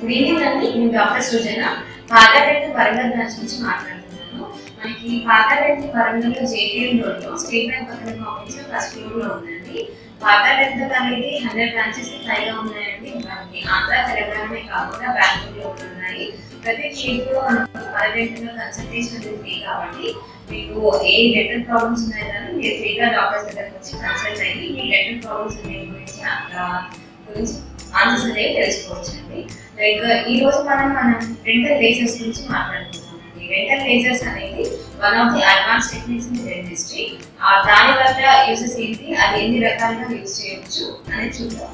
good evening అండి నేను doctor Srujana Pathareddy Warangal branch నుంచి మాట్లాడుతున్నాను మనకి పాతారెడ్డి వరంగల్ జేపీఎం రోడ్ లో స్టేట్ బ్యాంక్ పక్కన కాంప్లెక్స్ ఫస్ట్ ఫ్లోర్ లో ఉందండి పాతారెడ్డి అనేది హండ్రెడ్ బ్రాంచెస్ పైగా ఉన్నాయండి మనకి ఆంధ్ర తెలంగాణనే కాకుండా బెంగళూరులో కూడా ఉన్నాయి ప్రతి క్షేత్రంలో మనకి పర్యటనలో కన్సల్టేషన్ అనేది ఫ్రీ కాబట్టి మీకు ఏ డెంటల్ ప్రాబ్లమ్స్ ఉన్నాయో కానీ మీరు ఫ్రీగా డాక్టర్స్ దగ్గరకు వచ్చి కన్సల్ట్ అయ్యి మీ డెంటల్ ప్రాబ్లమ్స్ అనేవి గురించి ఆ, గురించి ఆన్సర్స్ అనేవి తెలుసుకోవచ్చండి లైక్ ఈ రోజు మనం మనం డెంటల్ లేజర్స్ గురించి మాట్లాడుతున్నామండి డెంటల్ లేజర్స్ అనేది one of the advance techniques in dentistry దాని వల్ల యూసెస్ ఏంటి అది ఎన్ని రకాలుగా యూజ్ చేయొచ్చు అనేది చూద్దాం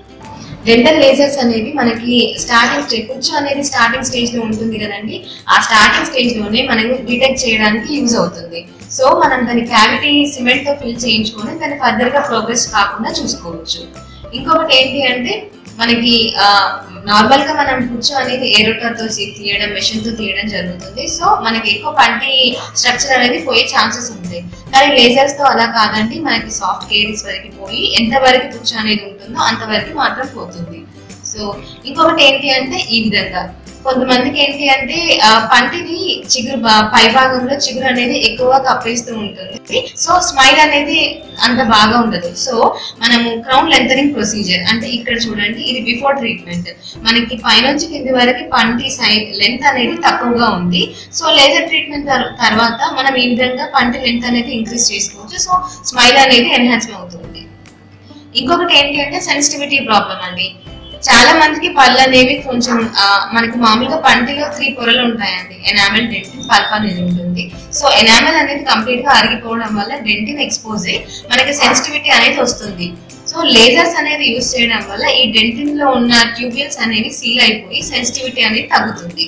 డెంటల్ లేజర్స్ అనేవి మనకి స్టార్టింగ్ స్టేజ్ కూర్చో అనేది స్టార్టింగ్ స్టేజ్ లో ఉంటుంది కదండి ఆ స్టార్టింగ్ స్టేజ్ లోనే మనకు డిటెక్ట్ చేయడానికి యూజ్ అవుతుంది సో మనం దాని క్యావిటీ సిమెంట్ తో ఫిల్ చేయించుకొని దాన్ని ఫర్దర్ గా ప్రోగ్రెస్ కాకుండా చూసుకోవచ్చు ఇంకొకటి ఏంటి అంటే మనకి నార్మల్ గా మనం కూర్చో అనేది ఏరోటర్ తో తీ- తీయడం మెషిన్ తో తీయడం జరుగుతుంది సో మనకి ఎక్కువ పంటి స్ట్రక్చర్ అనేది పోయే ఛాన్సెస్ ఉంటాయి కానీ లేజర్స్ తో అలా కాదండి మనకి సాఫ్ట్ కేరీస్ వరకు పోయి ఎంత వరకు కూర్చో అనేది ఉంటుందో అంతవరకు మాత్రం పోతుంది సో ఇంకొకటి ఏంటి అంటే ఈ విధంగా కొంతమందికి ఏంటి అంటే ఆ, పంటిని చిగురు బా- పై భాగంలో చిగురు అనేది ఎక్కువగా కప్పేస్తూ ఉంటుంది సో స్మైల్ అనేది అంత బాగా ఉండదు సో మనము క్రౌన్ లెంతరింగ్ ప్రొసీజర్ అంటే ఇక్కడ చూడండి ఇది బిఫోర్ ట్రీట్మెంట్ మనకి పైనుంచి కింది వరకు పంటి సైజ్ లెంత్ అనేది తక్కువగా ఉంది సో లేజర్ ట్రీట్మెంట్ తర్వాత మనం ఈ విధంగా పంటి లెంత్ అనేది ఇంక్రీజ్ చేసుకోవచ్చు సో స్మైల్ అనేది ఎన్హాన్స్ అవుతుంది ఇంకొకటి ఏంటి అంటే సెన్సిటివిటీ ప్రాబ్లం అండి చాలా మందికి పళ్ళు అనేవి కొంచెం ఆ, మనకి మామూలుగా పంటిలో త్రీ పొరలు ఉంటాయండి ఎనామెల్ డెంటిన్ పల్ప్ అనేది ఉంటుంది సో ఎనామెల్ అనేది కంప్లీట్ గా అరిగిపోవడం వల్ల డెంటిన్ ఎక్స్పోజ్ అయ్యి మనకి సెన్సిటివిటీ అనేది వస్తుంది సో లేజర్స్ అనేది యూస్ చేయడం వల్ల ఈ డెంటిన్ లో ఉన్న ట్యూబ్యూల్స్ అనేవి సీల్ అయిపోయి సెన్సిటివిటీ అనేది తగ్గుతుంది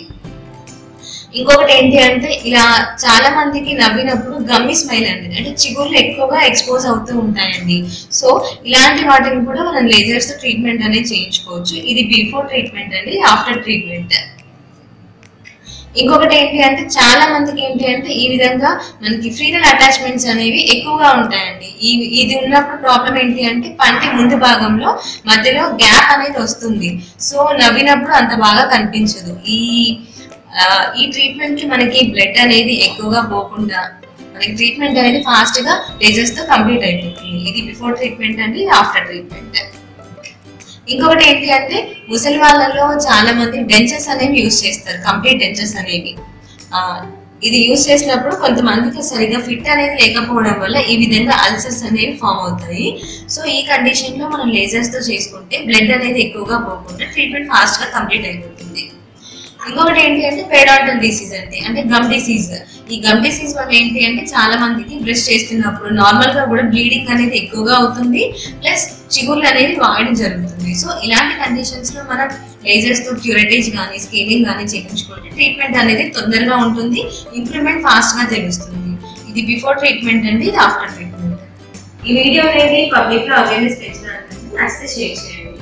ఇంకొకటి ఏంటి అంటే ఇలా చాలా మందికి నవ్వినప్పుడు గమ్మి స్మైల్ అండి అంటే చిగుర్లు ఎక్కువగా ఎక్స్పోజ్ అవుతూ ఉంటాయండి సో ఇలాంటి వాటిని కూడా మనం లేజర్స్ తో ట్రీట్మెంట్ అనేది చేయించుకోవచ్చు ఇది బిఫోర్ ట్రీట్మెంట్ అండి ఆఫ్టర్ ట్రీట్మెంట్ ఇంకొకటి ఏంటి అంటే చాలా మందికి ఏంటి అంటే ఈ విధంగా మనకి ఫ్రీనల్ అటాచ్మెంట్స్ అనేవి ఎక్కువగా ఉంటాయండి ఈ ఇది ఉన్నప్పుడు ప్రాబ్లం ఏంటి అంటే పంటి ముందు భాగంలో మధ్యలో గ్యాప్ అనేది వస్తుంది సో నవ్వినప్పుడు అంత బాగా కనిపించదు ఈ ఆ, ఈ ట్రీట్మెంట్ కి మనకి బ్లడ్ అనేది ఎక్కువగా పోకుండా మనకి ట్రీట్మెంట్ అనేది ఫాస్ట్ గా లేజర్స్ తో కంప్లీట్ అయిపోతుంది ఇది బిఫోర్ ట్రీట్మెంట్ అండి ఆఫ్టర్ ట్రీట్మెంట్ ఇంకొకటి ఏంటి అంటే ముసలి వాళ్ళలో చాలా మంది డెంచర్స్ అనేవి యూజ్ చేస్తారు కంప్లీట్ డెంచర్స్ అనేవి ఆ, ఇది యూజ్ చేసినప్పుడు కొంతమందికి సరిగా ఫిట్ అనేది లేకపోవడం వల్ల ఈ విధంగా అల్సర్స్ అనేవి ఫామ్ అవుతాయి సో ఈ కండిషన్ లో మనం లేజర్స్ తో చేసుకుంటే బ్లడ్ అనేది ఎక్కువగా పోకుండా ట్రీట్మెంట్ ఫాస్ట్ గా కంప్లీట్ అయిపోతుంది ఇంకొకటి ఏంటి అంటే పేడాంటల్ డిసీజ్ అంటే అంటే గమ్ డిసీజ్ ఈ గమ్ డిసీజ్ వల్ల ఏంటి అంటే చాలా మందికి బ్రష్ చేస్తున్నప్పుడు నార్మల్ గా కూడా బ్లీడింగ్ అనేది ఎక్కువగా అవుతుంది ప్లస్ చిగుర్లు అనేవి వాడడం జరుగుతుంది సో ఇలాంటి కండిషన్స్ లో మనం లేజర్స్ తో క్యూరేటేజ్ కానీ స్కేలింగ్ కానీ చేయించుకుంటే ట్రీట్మెంట్ అనేది తొందరగా ఉంటుంది ఇంప్రూవ్మెంట్ ఫాస్ట్ గా తెలుస్తుంది ఇది బిఫోర్ ట్రీట్మెంట్ అండి ఇది ఆఫ్టర్ ట్రీట్మెంట్ ఈ వీడియో అనేది పబ్లిక్ లో అవేర్నెస్ పెంచడానికి నచ్చితే షేర్ చేయండి